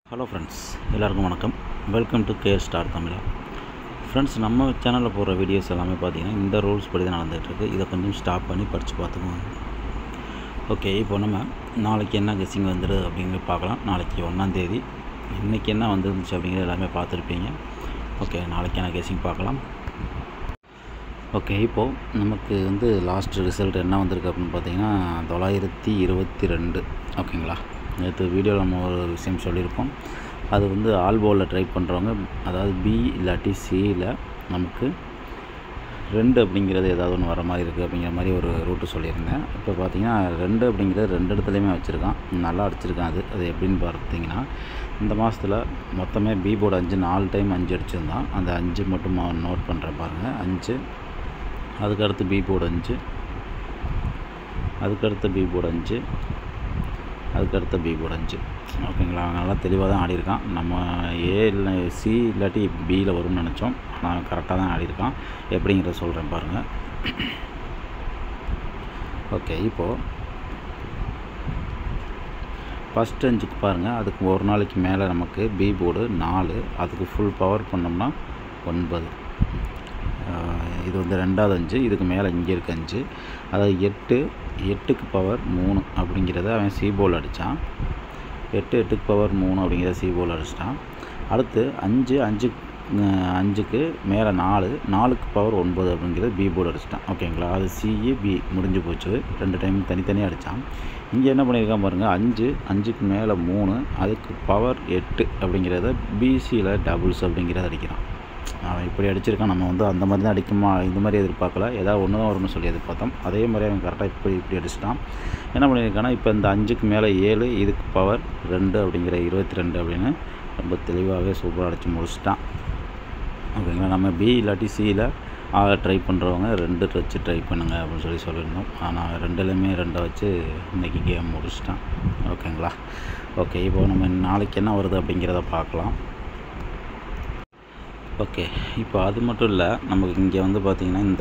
hello friends எல்லாருக்கும் வணக்கம் welcome to K star தமிழா ஃப்ரெண்ட்ஸ் நம்ம சேனலில் போடுற வீடியோஸ் எல்லாமே பார்த்தீங்கன்னா இந்த ரூல்ஸ் படி தான் நடந்துகிட்ருக்கு இதை கொஞ்சம் ஸ்டாப் பண்ணி படித்து பார்த்துக்குவோம் ஓகே இப்போ நம்ம நாளைக்கு என்ன கெஸ்ஸிங் வந்துடுது அப்படிங்கிறது பார்க்கலாம் நாளைக்கு ஒன்றாந்தேதி இன்றைக்கி என்ன வந்துருந்துச்சு அப்படிங்கிறது எல்லாமே பார்த்துருப்பீங்க ஓகே நாளைக்கான கெஸ்ஸிங் பார்க்கலாம் ஓகே இப்போது நமக்கு வந்து லாஸ்ட் ரிசல்ட் என்ன வந்திருக்கு அப்படின்னு பார்த்தீங்கன்னா தொள்ளாயிரத்தி இருபத்தி ரெண்டு ஓகேங்களா நேற்று வீடியோவில் நம்ம ஒரு விஷயம் சொல்லியிருப்போம் அது வந்து ஆல்போவில் ட்ரை பண்ணுறவங்க அதாவது பி இல்லாட்டி சியில் நமக்கு ரெண்டு அப்படிங்கிறது ஏதாவது ஒன்று வர மாதிரி இருக்குது அப்படிங்கிற மாதிரி ஒரு ரூட்டு சொல்லியிருந்தேன் இப்போ பார்த்தீங்கன்னா ரெண்டு அப்படிங்கிறது ரெண்டு இடத்துலையுமே வச்சுருக்கான் நல்லா அடிச்சிருக்கான் அது அது எப்படின்னு பார்த்தீங்கன்னா இந்த மாதத்தில் மொத்தமே பி போர்டு அஞ்சு நாலு டைம் அஞ்சு அடிச்சிருந்தான் அந்த அஞ்சு மட்டும் நோட் பண்ணுறேன் பாருங்கள் அஞ்சு அதுக்கடுத்து பி போர்டு அஞ்சு அதுக்கடுத்து பி போர்டு அஞ்சு அதுக்கடுத்து பி போர்டு அஞ்சு ஓகேங்களா அவன் நல்லா தெளிவாக தான் ஆடியிருக்கான் நம்ம ஏ இல்லை சி இல்லாட்டி பியில் வரும்னு நினச்சோம் ஆனால் கரெக்டாக தான் ஆடியிருக்கான் எப்படிங்கிறத சொல்கிறேன் பாருங்கள் ஓகே இப்போது ஃபஸ்ட் அஞ்சுக்கு பாருங்கள் அதுக்கு ஒரு நாளைக்கு மேலே நமக்கு பி போர்டு நாலு அதுக்கு ஃபுல் பவர் பண்ணோம்னா ஒன்பது இது வந்து ரெண்டாவது அஞ்சு இதுக்கு மேலே இங்கே இருக்க அஞ்சு அதாவது எட்டு எட்டுக்கு பவர் மூணு அப்படிங்கிறத அவன் சி போல் அடித்தான் எட்டு எட்டுக்கு பவர் மூணு அப்படிங்கிறத சி போல் அடிச்சிட்டான் அடுத்து அஞ்சு அஞ்சு அஞ்சுக்கு மேலே நாலு நாலுக்கு பவர் ஒன்பது அப்படிங்கிறது பி போர்டு அடிச்சிட்டான் ஓகேங்களா அது சிஇ பி முடிஞ்சு போச்சு ரெண்டு டைம் தனித்தனியாக அடித்தான் இங்கே என்ன பண்ணியிருக்கான் பாருங்கள் அஞ்சு அஞ்சுக்கு மேலே மூணு அதுக்கு பவர் எட்டு அப்படிங்கிறத பிசியில் டபுள்ஸ் அப்படிங்கிறத அடிக்கிறான் அவன் இப்படி அடிச்சிருக்கான் நம்ம வந்து அந்த மாதிரி தான் அடிக்குமா இந்த மாதிரி எதிர்பார்க்கல ஏதாவது ஒன்று தான் வரும்னு சொல்லி எதிர்பார்த்தோம் அதே மாதிரி அவன் கரெக்டாக இப்படி இப்படி அடிச்சிட்டான் என்ன பண்ணியிருக்கான்னா இப்போ இந்த அஞ்சுக்கு மேலே ஏழு இதுக்கு பவர் ரெண்டு அப்படிங்கிற இருபத்தி ரெண்டு அப்படின்னு ரொம்ப தெளிவாகவே சூப்பராக அடித்து முடிச்சிட்டான் ஓகேங்களா நம்ம பி இல்லாட்டி சியில் ஆக ட்ரை பண்ணுறவங்க ரெண்டு வச்சு ட்ரை பண்ணுங்க அப்படின்னு சொல்லி சொல்லியிருந்தோம் ஆனால் ரெண்டுலேயுமே ரெண்டை வச்சு இன்றைக்கி கேம் முடிச்சிட்டான் ஓகேங்களா ஓகே இப்போ நம்ம நாளைக்கு என்ன வருது அப்படிங்கிறத பார்க்கலாம் ஓகே இப்போ அது மட்டும் இல்லை நமக்கு இங்கே வந்து பார்த்திங்கன்னா இந்த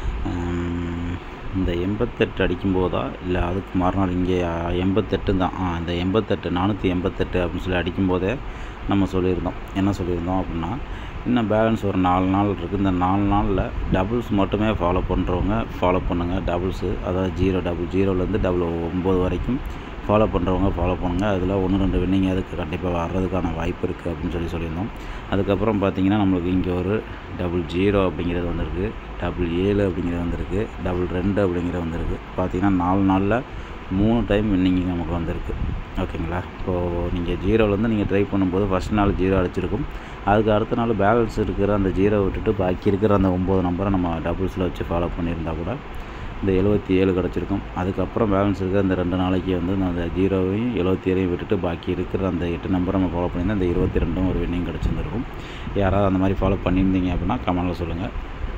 இந்த எண்பத்தெட்டு அடிக்கும்போதா இல்லை அதுக்கு மறுநாள் இங்கே எண்பத்தெட்டு தான் ஆ இந்த எண்பத்தெட்டு நானூற்றி எண்பத்தெட்டு அப்படின்னு சொல்லி அடிக்கும்போதே நம்ம சொல்லியிருந்தோம் என்ன சொல்லியிருந்தோம் அப்படின்னா இன்னும் பேலன்ஸ் ஒரு நாலு நாள் இருக்குது இந்த நாலு நாளில் டபுள்ஸ் மட்டுமே ஃபாலோ பண்ணுறவங்க ஃபாலோ பண்ணுங்கள் டபுள்ஸு அதாவது ஜீரோ டபுள் ஜீரோலேருந்து டபுள் ஒம்பது வரைக்கும் ஃபாலோ பண்ணுறவங்க ஃபாலோ பண்ணுங்கள் அதில் ஒன்று ரெண்டு வின்னிங் அதுக்கு கண்டிப்பாக வர்றதுக்கான வாய்ப்பு இருக்குது அப்படின்னு சொல்லி சொல்லியிருந்தோம் அதுக்கப்புறம் பார்த்திங்கன்னா நம்மளுக்கு இங்கே ஒரு டபுள் ஜீரோ அப்படிங்கிறது வந்திருக்கு டபுள் ஏழு அப்படிங்கிறது வந்திருக்கு டபுள் ரெண்டு அப்படிங்கிறது வந்திருக்கு பார்த்திங்கன்னா நாலு நாளில் மூணு டைம் வின்னிங் நமக்கு வந்திருக்கு ஓகேங்களா இப்போது நீங்கள் ஜீரோலேருந்து நீங்கள் ட்ரை பண்ணும்போது ஃபஸ்ட் நாள் ஜீரோ அடிச்சிருக்கும் அதுக்கு அடுத்த நாள் பேலன்ஸ் இருக்கிற அந்த ஜீரோ விட்டுட்டு பாக்கி இருக்கிற அந்த ஒம்பது நம்பரை நம்ம டபுள்ஸில் வச்சு ஃபாலோ பண்ணியிருந்தால் கூட இந்த எழுபத்தி ஏழு கிடச்சிருக்கும் அதுக்கப்புறம் பேலன்ஸ் இருக்கிற அந்த ரெண்டு நாளைக்கு வந்து அந்த ஜீரோவையும் எழுபத்தி ஏழையும் விட்டுட்டு பாக்கி இருக்கிற அந்த எட்டு நம்பரை நம்ம ஃபாலோ பண்ணியிருந்தால் அந்த இருபத்தி ரெண்டும் ஒரு வின்னிங் கிடச்சிருந்துருக்கும் யாராவது அந்த மாதிரி ஃபாலோ பண்ணியிருந்தீங்க அப்படின்னா கமெண்டில் சொல்லுங்கள்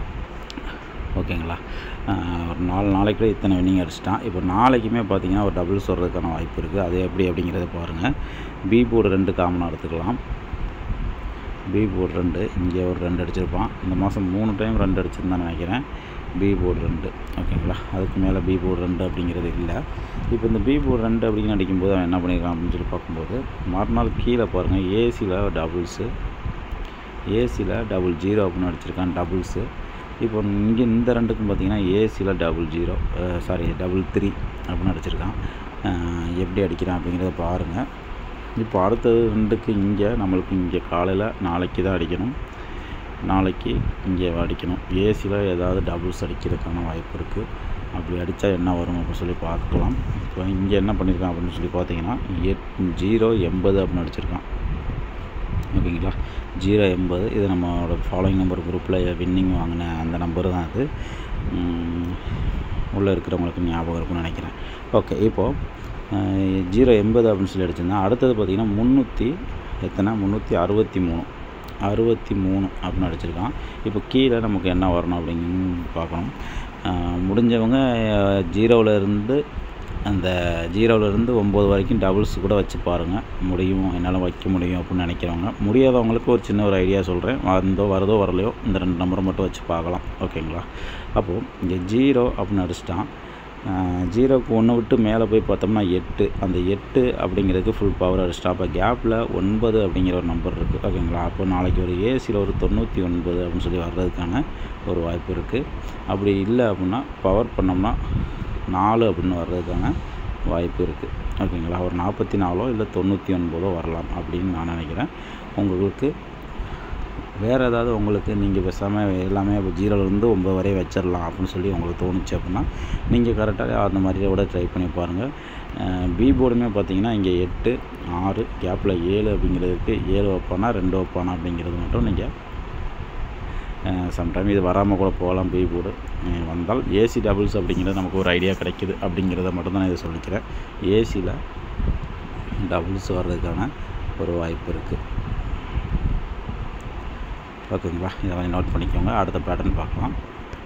ஓகேங்களா ஒரு நாலு நாளைக்குள்ளே இத்தனை வின்னிங் அடிச்சிட்டான் இப்போ நாளைக்குமே பார்த்தீங்கன்னா ஒரு டபுள்ஸ் வர்றதுக்கான வாய்ப்பு இருக்குது அது எப்படி அப்படிங்கிறத பாருங்கள் பி போர்டு ரெண்டு காமனாக எடுத்துக்கலாம் பி போர்டு ரெண்டு இங்கே ஒரு ரெண்டு அடிச்சிருப்பான் இந்த மாதம் மூணு டைம் ரெண்டு அடிச்சிருந்தான்னு நினைக்கிறேன் பி போர்டு ரெண்டு ஓகேங்களா அதுக்கு மேலே பி போர்டு ரெண்டு அப்படிங்கிறது இல்லை இப்போ இந்த பி போர்டு ரெண்டு அப்படின்னு அடிக்கும்போது அவன் என்ன பண்ணியிருக்கான் அப்படின்னு சொல்லி பார்க்கும்போது மறுநாள் கீழே பாருங்கள் ஏசியில் டபுள்ஸு ஏசியில் டபுள் ஜீரோ அப்படின்னு அடிச்சிருக்கான் டபுள்ஸு இப்போ இங்கே இந்த ரெண்டுக்கும் பார்த்தீங்கன்னா ஏசியில் double zero sorry double three அப்படின்னு அடிச்சிருக்கான் எப்படி அடிக்கிறான் அப்படிங்கிறத பாருங்கள் இப்போ அடுத்தது ரெண்டுக்கு இங்கே நம்மளுக்கு இங்கே காலையில் நாளைக்கு தான் அடிக்கணும் நாளைக்கு இங்கே அடிக்கணும் ஏசியில் ஏதாவது டபுள்ஸ் அடிக்கிறதுக்கான வாய்ப்பு இருக்குது அப்படி அடித்தா என்ன வரும் அப்படின்னு சொல்லி பார்க்கலாம் இப்போ இங்கே என்ன பண்ணியிருக்கான் அப்படின்னு சொல்லி பார்த்தீங்கன்னா எட் ஜீரோ எண்பது அப்படின்னு அடிச்சிருக்கான் ஓகேங்களா ஜீரோ எண்பது இது நம்மளோட ஃபாலோயிங் நம்பர் குரூப்பில் வின்னிங் வாங்கின அந்த நம்பர் தான் அது உள்ளே இருக்கிறவங்களுக்கு ஞாபகம் இருக்கும்னு நினைக்கிறேன் ஓகே இப்போது ஜீரோ எண்பது அப்படின்னு சொல்லி அடிச்சிருந்தேன் அடுத்தது பார்த்திங்கன்னா முந்நூற்றி எத்தனை முந்நூற்றி அறுபத்தி மூணு அறுபத்தி மூணு அப்படின்னு அடிச்சிருக்கான் இப்போ கீழே நமக்கு என்ன வரணும் அப்படின்னு பார்க்கணும் முடிஞ்சவங்க ஜீரோவில் இருந்து அந்த ஜீரோவிலேருந்து ஒம்பது வரைக்கும் டபுள்ஸ் கூட வச்சு பாருங்கள் முடியும் என்னால் வைக்க முடியும் அப்படின்னு நினைக்கிறவங்க முடியாதவங்களுக்கு ஒரு சின்ன ஒரு ஐடியா சொல்கிறேன் வந்தோ வரதோ வரலையோ இந்த ரெண்டு நம்பரை மட்டும் வச்சு பார்க்கலாம் ஓகேங்களா அப்போது இங்கே ஜீரோ அப்படின்னு அடிச்சிட்டான் ஜீரோக்கு ஒன்று விட்டு மேலே போய் பார்த்தோம்னா எட்டு அந்த எட்டு அப்படிங்கிறதுக்கு ஃபுல் பவர் அடிச்சிட்டா அப்போ கேப்பில் ஒன்பது அப்படிங்கிற ஒரு நம்பர் இருக்குது ஓகேங்களா அப்போ நாளைக்கு ஒரு ஏசியில் ஒரு தொண்ணூற்றி ஒன்பது அப்படின்னு சொல்லி வர்றதுக்கான ஒரு வாய்ப்பு இருக்குது அப்படி இல்லை அப்படின்னா பவர் பண்ணோம்னா நாலு அப்படின்னு வர்றதுக்கான வாய்ப்பு இருக்குது ஓகேங்களா ஒரு நாற்பத்தி நாலோ இல்லை தொண்ணூற்றி ஒன்பதோ வரலாம் அப்படின்னு நான் நினைக்கிறேன் உங்களுக்கு வேறு ஏதாவது உங்களுக்கு நீங்கள் பேசாமல் எல்லாமே இப்போ ஜீரோலேருந்து ஒம்பது வரையும் வச்சிடலாம் அப்படின்னு சொல்லி உங்களுக்கு தோணுச்சு அப்படின்னா நீங்கள் கரெக்டாக அந்த மாதிரி கூட ட்ரை பண்ணி பாருங்கள் பி போர்டுமே பார்த்தீங்கன்னா இங்கே எட்டு ஆறு கேப்பில் ஏழு அப்படிங்கிறதுக்கு ஏழு வைப்பானா ரெண்டு வைப்பானா அப்படிங்கிறது மட்டும் நீங்கள் சம்டைம் இது வராமல் கூட போகலாம் பி போர்டு வந்தால் ஏசி டபுள்ஸ் அப்படிங்கிறது நமக்கு ஒரு ஐடியா கிடைக்குது அப்படிங்கிறத மட்டும் தான் நான் இதை சொல்லிக்கிறேன் ஏசியில் டபுள்ஸ் வர்றதுக்கான ஒரு வாய்ப்பு இருக்குது ஓகேங்களா இதை கொஞ்சம் நோட் பண்ணிக்கோங்க அடுத்த பேட்டர்ன் பார்க்கலாம்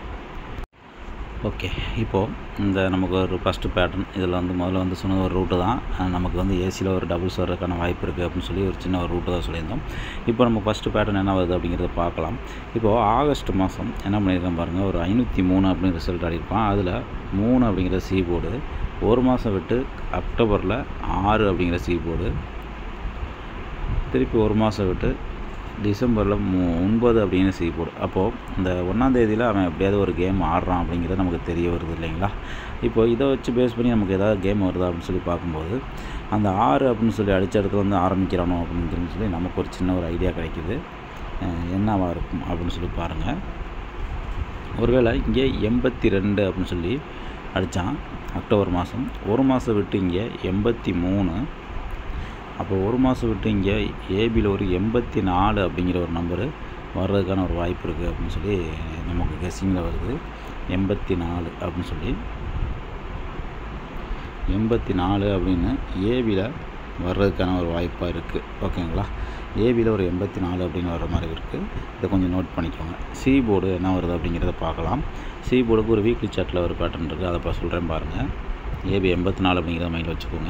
ஓகே இப்போது இந்த நமக்கு ஒரு ஃபஸ்ட்டு பேட்டர்ன் இதில் வந்து முதல்ல வந்து சொன்ன ஒரு ரூட்டு தான் அஹ் நமக்கு வந்து ஏசியில் ஒரு டபுள்ஸ் வர்றதுக்கான வாய்ப்பு இருக்குது அப்படின்னு சொல்லி ஒரு சின்ன ஒரு ரூட்டு தான் சொல்லியிருந்தோம் இப்போ நம்ம ஃபஸ்ட்டு பேட்டர்ன் என்ன வருது அப்படிங்கிறத பார்க்கலாம் இப்போது ஆகஸ்ட் மாதம் என்ன பண்ணியிருக்கேன் பாருங்கள் ஒரு ஐநூற்றி மூணு அப்படின்னு ரிசல்ட் ஆடிருப்பான் அதில் மூணு அப்படிங்கிற சி போர்டு ஒரு மாதம் விட்டு அக்டோபரில் ஆறு அப்படிங்கிற சி போர்டு திருப்பி ஒரு மாதம் விட்டு டிசம்பரில் மூ ஒன்பது அப்படின்னு சி போர்டு அப்போது இந்த ஒன்றாந்தேதியில் அவன் எப்படியாவது ஒரு கேம் ஆடுறான் அப்படிங்கிறது நமக்கு தெரிய வருது இல்லைங்களா இப்போ இதை வச்சு பேஸ் பண்ணி நமக்கு ஏதாவது கேம் வருதா அப்படின்னு சொல்லி பார்க்கும்போது அந்த ஆறு அப்படின்னு சொல்லி அடித்த இடத்துல வந்து ஆரம்பிக்கிறானோ அப்படின்னு சொல்லி நமக்கு ஒரு சின்ன ஒரு ஐடியா கிடைக்குது அஹ் என்னவா இருக்கும் அப்படின்னு சொல்லி பாருங்கள் ஒருவேளை இங்கே எண்பத்தி ரெண்டு அப்படின்னு சொல்லி அடித்தான் அக்டோபர் மாதம் ஒரு மாதம் விட்டு இங்கே எண்பத்தி மூணு அப்போ ஒரு மாதம் விட்டு இங்கே ஏபியில் ஒரு எண்பத்தி நாலு அப்படிங்கிற ஒரு நம்பரு வர்றதுக்கான ஒரு வாய்ப்பு இருக்குது அப்படின்னு சொல்லி நமக்கு கெஸ்ஸிங்கில் வருது எண்பத்தி நாலு அப்படின்னு சொல்லி எண்பத்தி நாலு அப்படின்னு ஏபியில் வர்றதுக்கான ஒரு வாய்ப்பாக இருக்குது ஓகேங்களா ஏபியில் ஒரு எண்பத்தி நாலு அப்படின்னு வர்ற மாதிரி இருக்குது இதை கொஞ்சம் நோட் பண்ணிக்கோங்க சி போர்டு என்ன வருது அப்படிங்கிறத பார்க்கலாம் சி போர்டுக்கு ஒரு வீக்லி சார்ட்டில் ஒரு பேட்டர்ன் இருக்குது அதை இப்போ சொல்கிறேன் பாருங்கள் ஏபி எண்பத்தி நாலு அப்படிங்கிறத மைண்டில் வச்சுக்கோங்க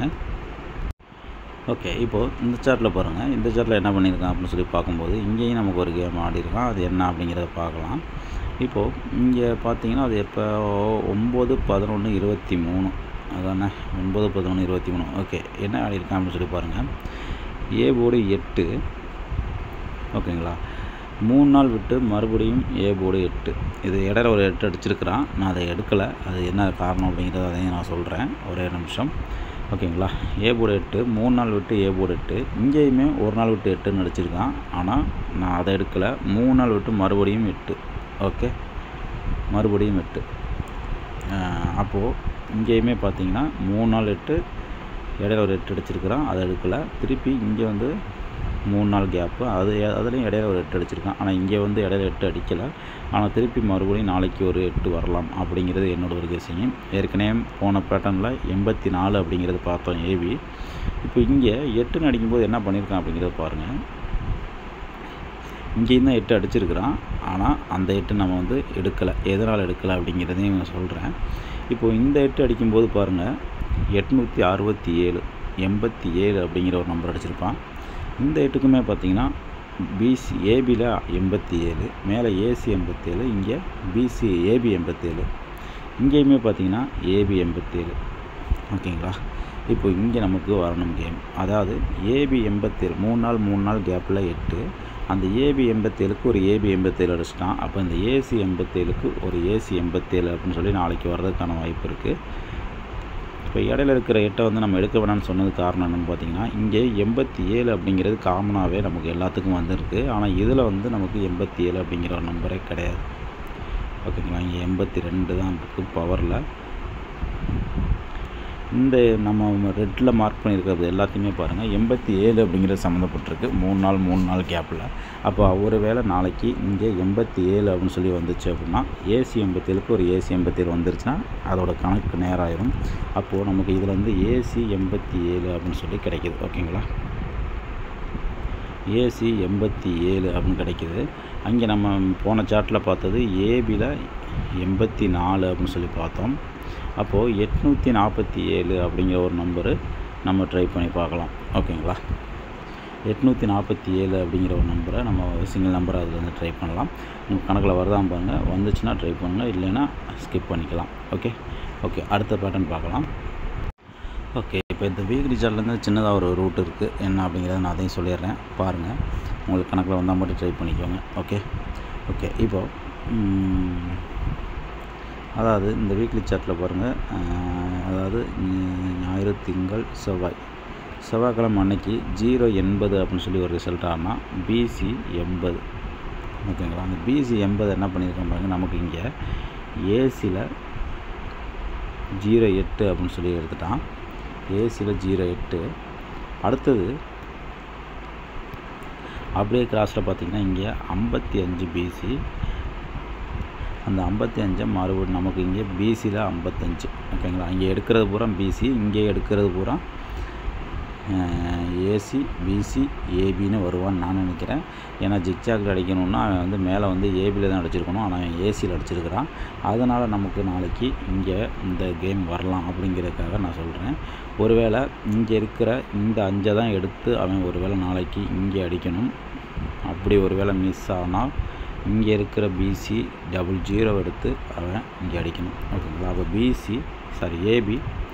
ஓகே இப்போது இந்த சார்ட்டில் பாருங்கள் இந்த சார்ட்டில் என்ன பண்ணியிருக்கான் அப்படின்னு சொல்லி பார்க்கும்போது இங்கேயும் நமக்கு ஒரு கேம் ஆடிருக்கான் அது என்ன அப்படிங்கிறத பார்க்கலாம் இப்போது இங்கே பார்த்தீங்கன்னா அது எப்போ ஒம்பது பதினொன்று இருபத்தி மூணு அதானே ஒன்பது பதினொன்று இருபத்தி மூணு ஓகே என்ன ஆடிருக்கான் அப்படின்னு சொல்லி பாருங்கள் ஏ போர்டு எட்டு ஓகேங்களா மூணு நாள் விட்டு மறுபடியும் ஏ போர்டு எட்டு இது இடையில ஒரு எட்டு அடிச்சிருக்கிறான் நான் அதை எடுக்கலை அது என்ன காரணம் அப்படிங்கிறத அதையும் நான் சொல்கிறேன் ஒரே நிமிஷம் ஓகேங்களா ஏ போர்டு எட்டு மூணு நாள் விட்டு ஏ போர்டு எட்டு இங்கேயுமே ஒரு நாள் விட்டு எட்டுன்னு அடிச்சிருக்கான் ஆனால் நான் அதை எடுக்கலை மூணு நாள் விட்டு மறுபடியும் எட்டு ஓகே மறுபடியும் எட்டு அப்போது இங்கேயுமே பார்த்தீங்கன்னா மூணு நாள் எட்டு இடையில ஒரு எட்டு அடிச்சிருக்கிறான் அதை எடுக்கலை திருப்பி இங்கே வந்து மூணு நாள் கேப்பு அது அதுலேயும் இடையில ஒரு எட்டு அடிச்சிருக்கான் ஆனால் இங்கே வந்து இடையில எட்டு அடிக்கலை ஆனால் திருப்பி மறுபடியும் நாளைக்கு ஒரு எட்டு வரலாம் அப்படிங்கிறது என்னோட ஒரு கெஸிங் ஏற்கனவே போன பேட்டர்னில் எண்பத்தி நாலு அப்படிங்கிறது பார்த்தோம் ஏவி இப்போ இங்கே எட்டுன்னு அடிக்கும்போது என்ன பண்ணியிருக்கான் அப்படிங்கிறத பாருங்கள் இங்கேயும் தான் எட்டு அடிச்சிருக்கிறான் ஆனால் அந்த எட்டு நம்ம வந்து எடுக்கலை எதனால் எடுக்கலை அப்படிங்கிறதையும் நான் சொல்கிறேன் இப்போது இந்த எட்டு அடிக்கும்போது பாருங்கள் எட்நூற்றி அறுபத்தி ஏழு எண்பத்தி ஏழு அப்படிங்கிற ஒரு நம்பர் அடிச்சிருப்பான் இந்த எட்டுக்குமே பார்த்தீங்கன்னா பிசி ஏபியில் எண்பத்தி ஏழு மேலே ஏசி எண்பத்தேழு இங்கே பிசி ஏபி எண்பத்தேழு இங்கேயுமே பார்த்தீங்கன்னா ஏபி எண்பத்தேழு ஓகேங்களா இப்போ இங்கே நமக்கு வரணும் கேம் அதாவது ஏபி எண்பத்தேழு மூணு நாள் மூணு நாள் கேப்பில் எட்டு அந்த ஏபி எண்பத்தேழுக்கு ஒரு ஏபி எண்பத்தேழு அடிச்சிட்டான் அப்போ இந்த ஏசி எண்பத்தேழுக்கு ஒரு ஏசி எண்பத்தேழு அப்படின்னு சொல்லி நாளைக்கு வர்றதுக்கான வாய்ப்பு இருக்குது இப்போ இடையில இருக்கிற எட்டை வந்து நம்ம எடுக்க வேணாம்னு சொன்னது காரணம் என்னென்னு பார்த்தீங்கன்னா இங்கே எண்பத்தி ஏழு அப்படிங்கிறது காமனாகவே நமக்கு எல்லாத்துக்கும் வந்திருக்கு ஆனால் இதில் வந்து நமக்கு எண்பத்தி ஏழு அப்படிங்கிற ஒரு நம்பரே கிடையாது ஓகேங்களா இங்கே எண்பத்தி ரெண்டு தான் இருக்குது பவரில் இந்த நம்ம ரெட்டில் மார்க் பண்ணியிருக்கிறது எல்லாத்தையுமே பாருங்கள் எண்பத்தி ஏழு அப்படிங்கிறது சம்மந்தப்பட்டிருக்கு மூணு நாள் மூணு நாள் கேப்பில் அப்போ ஒரு வேளை நாளைக்கு இங்கே எண்பத்தி ஏழு அப்படின்னு சொல்லி வந்துச்சு அப்படின்னா ஏசி எண்பத்தேழுக்கு ஒரு ஏசி எண்பத்தேழு வந்துருச்சுன்னா அதோட கணக்கு நேராயிரும் அப்போது நமக்கு இதில் வந்து ஏசி எண்பத்தி ஏழு அப்படின்னு சொல்லி கிடைக்கிது ஓகேங்களா ஏசி எண்பத்தி ஏழு அப்படின்னு கிடைக்கிது அங்கே நம்ம போன சார்ட்டில் பார்த்தது ஏபியில் எண்பத்தி நாலு அப்படின்னு சொல்லி பார்த்தோம் அப்போது எட்நூற்றி நாற்பத்தி ஏழு அப்படிங்கிற ஒரு நம்பரு நம்ம ட்ரை பண்ணி பார்க்கலாம் ஓகேங்களா எட்நூற்றி நாற்பத்தி ஏழு அப்படிங்கிற ஒரு நம்பரை நம்ம சிங்கிள் நம்பர் அதில் வந்து ட்ரை பண்ணலாம் உங்கள் கணக்கில் வருதான் பாருங்கள் வந்துச்சுன்னா ட்ரை பண்ணுங்கள் இல்லைன்னா ஸ்கிப் பண்ணிக்கலாம் ஓகே ஓகே அடுத்த பேட்டர்ன் பார்க்கலாம் ஓகே இப்போ இந்த வீக்லி சார்ட்லேருந்து சின்னதாக ஒரு ரூட் இருக்குது என்ன அப்படிங்கிறத நான் அதையும் சொல்லிடுறேன் பாருங்கள் உங்களுக்கு கணக்கில் வந்தால் மட்டும் ட்ரை பண்ணிக்கோங்க ஓகே ஓகே இப்போது அதாவது இந்த வீக்லி சார்ட்டில் பாருங்கள் அதாவது ஞாயிறு திங்கள் செவ்வாய் செவ்வாய்க்கிழமை அன்னைக்கு ஜீரோ எண்பது அப்படின்னு சொல்லி ஒரு ரிசல்ட் ஆனால் பிசி எண்பது ஓகேங்களா அந்த பிசி எண்பது என்ன பண்ணியிருக்கோம் பாருங்கள் நமக்கு இங்கே ஏசியில் ஜீரோ எட்டு அப்படின்னு சொல்லி எடுத்துட்டான் ஏசியில் ஜீரோ எட்டு அடுத்தது அப்படியே கிராஸில் பார்த்தீங்கன்னா இங்கே ஐம்பத்தி அஞ்சு பிசி அந்த ஐம்பத்தி அஞ்சை மறுபடியும் நமக்கு இங்கே பிசியில் ஐம்பத்தஞ்சு ஓகேங்களா இங்கே எடுக்கிறது பூரா பிசி இங்கே எடுக்கிறது பூரா ஏசி பிசி ஏபின்னு வருவான்னு நான் நினைக்கிறேன் ஏன்னா ஜிக்ஜாக்கில் அடிக்கணும்னா அவன் வந்து மேலே வந்து ஏபியில் தான் அடிச்சிருக்கணும் ஆனால் அவன் ஏசியில் அடிச்சிருக்கிறான் அதனால் நமக்கு நாளைக்கு இங்கே இந்த கேம் வரலாம் அப்படிங்கிறதுக்காக நான் சொல்கிறேன் ஒருவேளை இங்கே இருக்கிற இந்த அஞ்சை தான் எடுத்து அவன் ஒருவேளை நாளைக்கு இங்கே அடிக்கணும் அப்படி ஒருவேளை மிஸ் ஆனால் இங்கே இருக்கிற பிசி டபுள் ஜீரோ எடுத்து அவன் இங்கே அடிக்கணும் ஓகேங்களா அப்போ பிசி சாரி ஏபி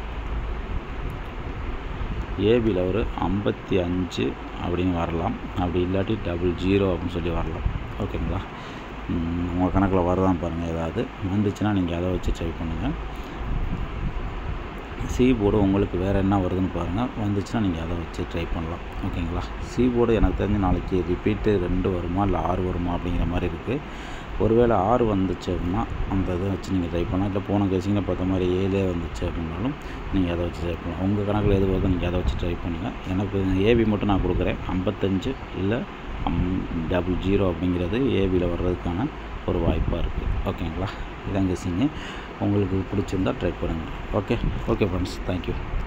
ஏபியில் ஒரு ஐம்பத்தி அஞ்சு அப்படின்னு வரலாம் அப்படி இல்லாட்டி டபுள் ஜீரோ அப்படின்னு சொல்லி வரலாம் ஓகேங்களா உங்கள் கணக்கில் வரதான் பாருங்கள் ஏதாவது வந்துச்சுன்னா நீங்கள் அதை வச்சு ட்ரை பண்ணுங்கள் சி போர்டு உங்களுக்கு வேறு என்ன வருதுன்னு பாருங்கள் வந்துச்சுன்னா நீங்கள் அதை வச்சு ட்ரை பண்ணலாம் ஓகேங்களா சி போர்டு எனக்கு தெரிஞ்சு நாளைக்கு ரிப்பீட்டு ரெண்டு வருமா இல்லை ஆறு வருமா அப்படிங்கிற மாதிரி இருக்குது ஒருவேளை ஆறு வந்துச்சு அப்படின்னா அந்த இதை வச்சு நீங்கள் ட்ரை பண்ணலாம் இல்லை போன கேசிங்கில் பார்த்த மாதிரி ஏழே வந்துச்சு அப்படின்னாலும் நீங்கள் அதை வச்சு ட்ரை பண்ணலாம் உங்கள் கணக்கில் எது வருதோ நீங்கள் அதை வச்சு ட்ரை பண்ணுங்கள் எனக்கு ஏபி மட்டும் நான் கொடுக்குறேன் ஐம்பத்தஞ்சு இல்லை டபுள் ஜீரோ அப்படிங்கிறது ஏபியில் வர்றதுக்கான ஒரு வாய்ப்பாக இருக்குது ஓகேங்களா இதான் கெஸிங்க உங்களுக்கு பிடிச்சிருந்தா ட்ரை பண்ணுங்கள் ஓகே ஓகே ஃப்ரெண்ட்ஸ் தேங்க்யூ